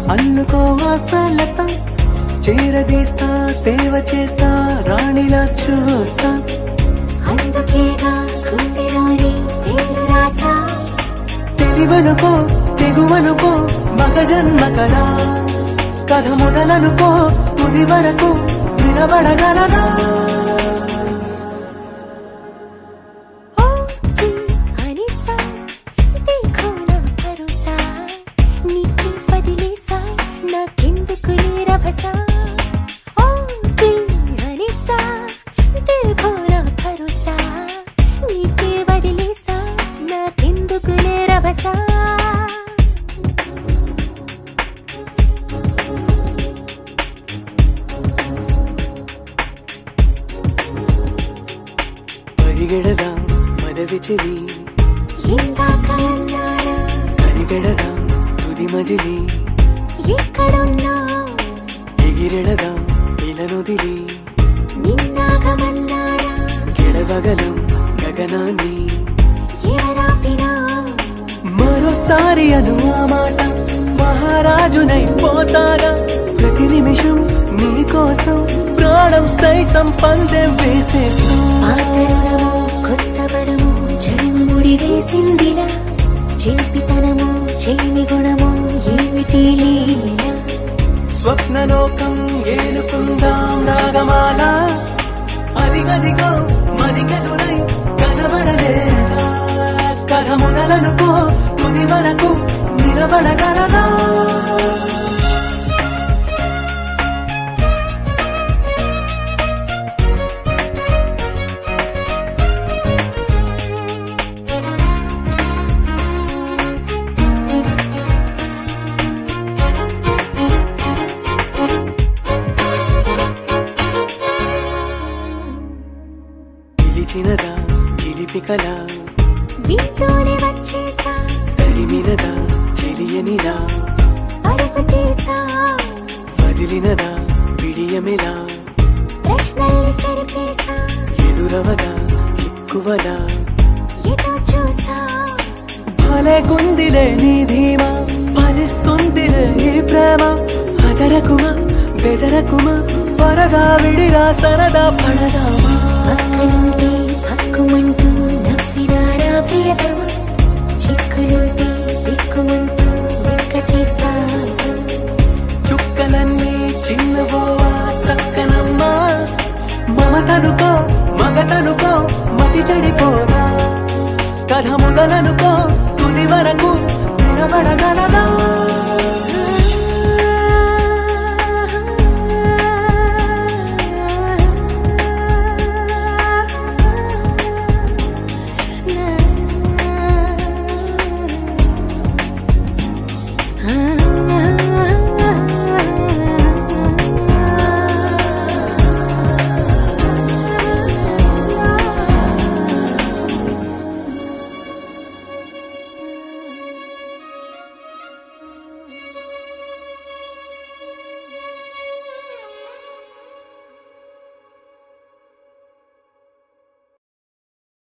అల్లుకో ఆశలత చేరదీస్తా సేవ చేస్తా రాణిలా చూస్తా అందుకేగా గుండెలోని పేరు రాసా తెలివనుకో తెగువనుకో మగ జన్మ కదా కథ మొదలనుకో తుది వరకు నిలబడగలదా ఓకే అనిసా దేఖో నా భరోసా నీకే వదిలేసా నాకెందుకు నీరభసా ఓకే అనిసా దేఖో నా భరోసా నీకే వదిలేసా నాకెందుకు నీరభసా పరిగెడదా పదవి చెలి ఇందాక అన్నారా కనిగెడదా తుది మజిలి ఎక్కడున్నా ఎగిరెడదా ఇలనుదిలి నిన్నాగమన్నారా గెడవగలం గగనాన్ని ఎవరాపినా మరోసారి అను ఆ మాట మహారాజునై పోతాగా ప్రతి నిమిషం నీ కోసం ప్రాణం సైతం పందెం వేసేస్తూ పాతరుణము కొత్త వరము జన్మ ముడి వేసిందిలా చేపితనము చెలిమి గుణము ఏమిటి లీల స్వప్నలోకం ఏలుకుందాం రాగమాల అదిగదిగో మదిగదురై కనబడలేదా కథ మొదలనుకో తుది వరకు నిలబడగలదా పిలిచినదా పిలిపికలా వీటిలోనే వచ్చేసా తరిమినదా చెలియనిలా అడుగు తీసా వదిలినదా పిడియమిలా ప్రశ్నల్ని చెరిపేసా ఎదురవదా చిక్కువదా ఎటో చూసా భలే గుందిలే నీ ధీమా ఫలిస్తుందిలే ఈ ప్రేమ అదరకుమా బెదరకుమా పరదా విడిరా సరదా పడదామా పక్కనుంటే పక్కుమంటూ నవ్వినారా ప్రియతమ చిక్కులుంటే దిక్కుమంటూ లెక్క చేస్తా చుక్కలన్నీ చిన్నబోవా చక్కనమ్మా మమతనుకో మగతనుకో మతి చెడిపోదా కథ మొదలనుకో తుది వరకు నిలబడగలదా Ah